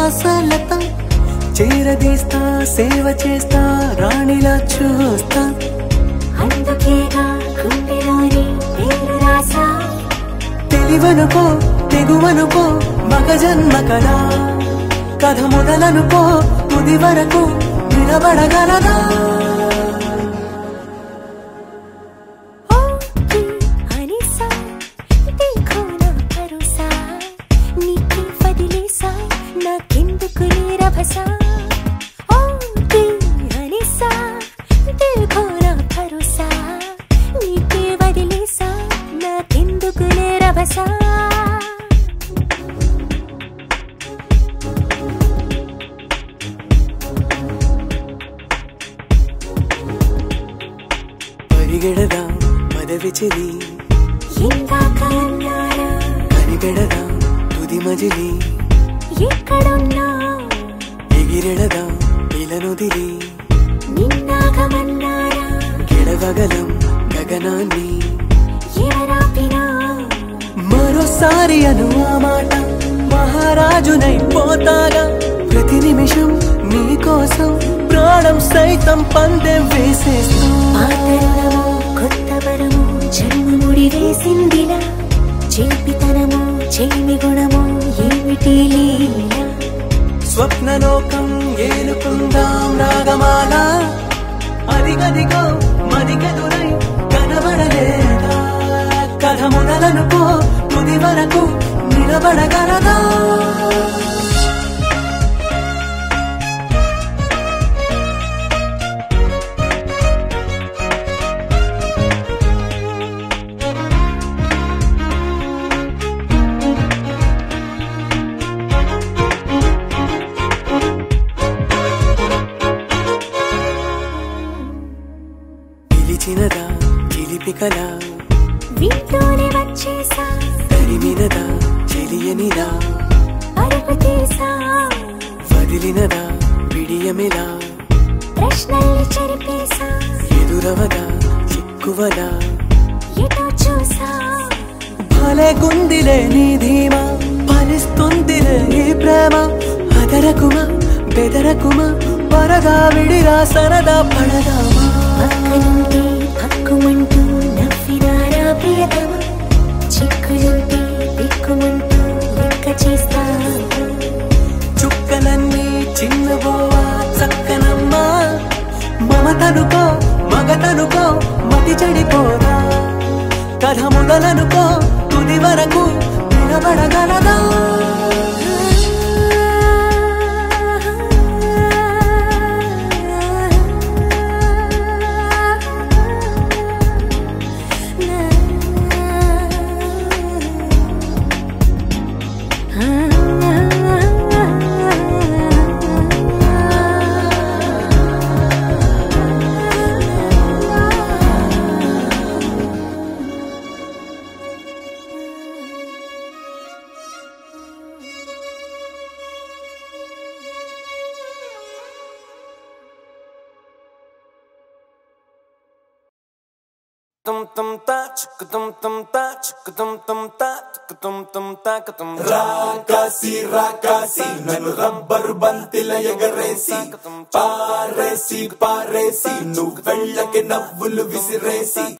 సువాసలత చేరదీస్తా సేవ చేస్తా రాణిలా చూస్తా అందుకేగా గుండెలోని పేరు రాసా తెలివనుకో తెగువనుకో మగ జన్మ కదా కథ మొదలనుకో తుది వరకు నిలబడగలదా ఓకే అనిసా देखो నా భరోసా నీకే వదిలేసా నాకెందుకు నీరభసా ఓకే అనిసా देखो నా భరోసా నీకే వదిలేసా నాకెందుకు నీరభసా పరిగెడదా పదవి చెలి ఇందాక అన్నారా కనిపెడదా తుది మజిలి ఎక్కడున్నా ఎగిరెడదా ఇలనుదిలి నిన్నాగమన్నారా గెడవగలం గగనాన్ని ఎవరాపినా మరోసారి అను ఆ మాట మహారాజునై పోతాగా ప్రతి నిమిషం నీ కోసం ప్రాణం సైతం పందెం వేసేస్తూ పాతరుణము కొత్త వరము జన్మ ముడి వేసిందిలా చేపితనము చేమి గుణము ఏమిటి లీల స్వప్నలోకం ఏలుకుందాం రాగమాల అదిగదిగో మదిగదురై కనబడలేదా కథ మొదలనుకో తుది వరకు నిలబడగలదా పిలిచినదా చిలిపికలా వింటూనే వచ్చేసా తరిమినదా చెలియనిదా పరుగు తీసా వదిలినదా విడియమిలా ప్రశ్నల్ని చెరిపేసా ఎదురవదా చిక్కువదా ఎటో చూసా భలే గుందిలే నీ ధీమా ఫలిస్తుందిలే ఈ ప్రేమ అదరకుమా బెదరకుమా పరగా విడిగా సరదా పడదామా పక్కనుంటే పక్కుమంటూ నవ్వినారా ప్రియతమ చిక్కులుంటే దిక్కుమంటూ లెక్క చేస్తా చుక్కలన్నీ చిన్నబోవా చక్కనమ్మా మమతనుకో మగతనుకో మతి చెడిపోదా కథ మొదలనుకో తుది వరకు నిలబడగలదా tum tum ta chuk tum tum ta chuk tum tum ta chuk tum tum ta ka tum రాకాసి రాకాసి నన్ను రబ్బరు బంతిల ఎగరేసి పారేసి పారేసి నువ్వు వెళ్ళకి నవ్వులు విసిరేసి